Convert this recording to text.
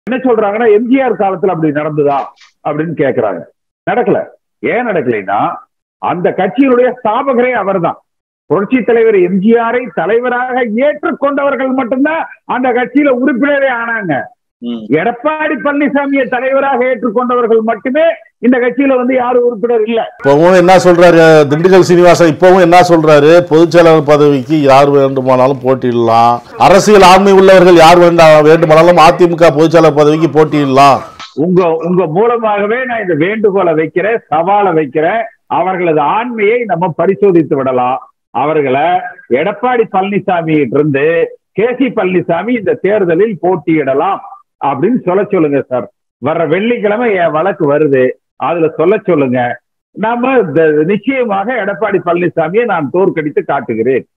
என்ன சொல்றாங்கன்னா எம்ஜிஆர் காலத்துல அப்படி நடந்ததா அப்படின்னு கேக்குறாங்க நடக்கல ஏன் நடக்கலைன்னா அந்த கட்சியினுடைய ஸ்தாபகரே அவர்தான் புரட்சி தலைவர் எம்ஜிஆரை தலைவராக ஏற்றுக்கொண்டவர்கள் மட்டும்தான் அந்த கட்சியில உறுப்பினரே ஆனாங்க ம். எடப்பாடி பழனிசாமியை தலைவராக ஏற்றுக்கொண்டவர்கள் மட்டுமே இந்த கட்சியில வந்து யாரும் உறுப்பினர் இல்ல இப்பவும் என்ன சொல்றாரு திண்டுக்கல் சீனிவாசன் இப்பவும் என்ன சொல்றாரு பொதுச் செயலாளர் பதவிக்கு யார் வேண்டுமானாலும் போட்டியிடலாம் அரசியல் ஆண்மை உள்ளவர்கள் யார் வேண்டா வேண்டுமானாலும் அதிமுக பொதுச் செயலாளர் பதவிக்கு போட்டியிடலாம் உங்க உங்க மூலமாகவே நான் இந்த வேண்டுகோளை வைக்கிறேன் சவாலை வைக்கிறேன் அவர்களது ஆண்மையை நம்ம பரிசோதித்து விடலாம் அவர்களை எடப்பாடி பழனிசாமி இருந்து கே சி பழனிசாமி இந்த தேர்தலில் போட்டியிடலாம் அப்படின்னு சொல்ல சொல்லுங்க சார் வர்ற வெள்ளிக்கிழமை என் வழக்கு வருது அதுல சொல்ல சொல்லுங்க நாம த- நிச்சயமாக எடப்பாடி பழனிசாமியை நான் தோற்கடித்து காட்டுகிறேன்